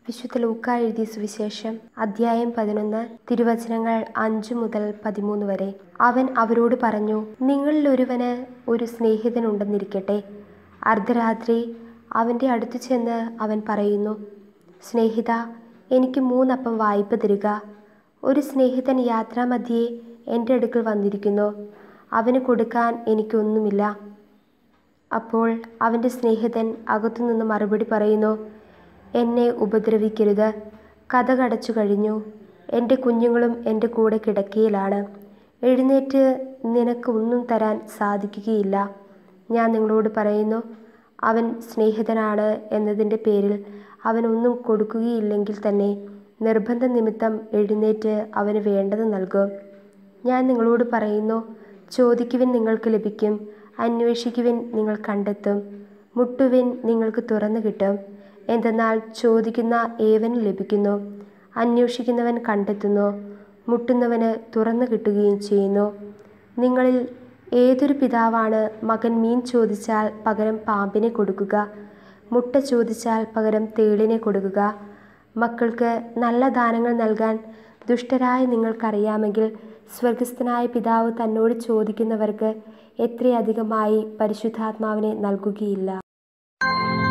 വിശുദ്ധ ലൂക്ക എഴുതിയ സുവിശേഷം അദ്ധ്യായം പതിനൊന്ന് തിരുവചനങ്ങൾ അഞ്ചു മുതൽ പതിമൂന്ന് വരെ അവൻ അവരോട് പറഞ്ഞു നിങ്ങളിൽ ഒരുവന് ഒരു സ്നേഹിതനുണ്ടെന്നിരിക്കട്ടെ അർദ്ധരാത്രി അവൻ്റെ അടുത്തു ചെന്ന് അവൻ പറയുന്നു സ്നേഹിത എനിക്ക് മൂന്നപ്പം വായ്പ തരിക ഒരു സ്നേഹിതൻ യാത്രാമധ്യേ എൻ്റെ അടുക്കൽ വന്നിരിക്കുന്നു അവന് കൊടുക്കാൻ എനിക്കൊന്നുമില്ല അപ്പോൾ അവൻ്റെ സ്നേഹിതൻ അകത്തുനിന്ന് മറുപടി പറയുന്നു എന്നെ ഉപദ്രവിക്കരുത് കഥ കടച്ചു കഴിഞ്ഞു എൻ്റെ കുഞ്ഞുങ്ങളും എൻ്റെ കൂടെ കിടക്കയിലാണ് എഴുന്നേറ്റ് നിനക്ക് ഒന്നും തരാൻ സാധിക്കുകയില്ല ഞാൻ നിങ്ങളോട് പറയുന്നു അവൻ സ്നേഹിതനാണ് എന്നതിൻ്റെ പേരിൽ അവൻ ഒന്നും കൊടുക്കുകയില്ലെങ്കിൽ തന്നെ നിർബന്ധ നിമിത്തം എഴുന്നേറ്റ് അവന് വേണ്ടത് നൽകും ഞാൻ നിങ്ങളോട് പറയുന്നു ചോദിക്കുവിൻ നിങ്ങൾക്ക് ലഭിക്കും അന്വേഷിക്കുവിൻ നിങ്ങൾ കണ്ടെത്തും മുട്ടുവിൻ നിങ്ങൾക്ക് തുറന്നു കിട്ടും എന്തെന്നാൽ ചോദിക്കുന്ന ഏവന് ലഭിക്കുന്നു അന്വേഷിക്കുന്നവൻ കണ്ടെത്തുന്നു മുട്ടുന്നവന് തുറന്നു കിട്ടുകയും ചെയ്യുന്നു നിങ്ങളിൽ ഏതൊരു പിതാവാണ് മകൻ മീൻ ചോദിച്ചാൽ പകരം പാമ്പിനെ കൊടുക്കുക മുട്ട ചോദിച്ചാൽ പകരം തേളിനെ കൊടുക്കുക മക്കൾക്ക് നല്ല ദാനങ്ങൾ നൽകാൻ ദുഷ്ടരായ നിങ്ങൾക്കറിയാമെങ്കിൽ സ്വർഗസ്ഥനായ പിതാവ് തന്നോട് ചോദിക്കുന്നവർക്ക് എത്രയധികമായി പരിശുദ്ധാത്മാവിനെ നൽകുകയില്ല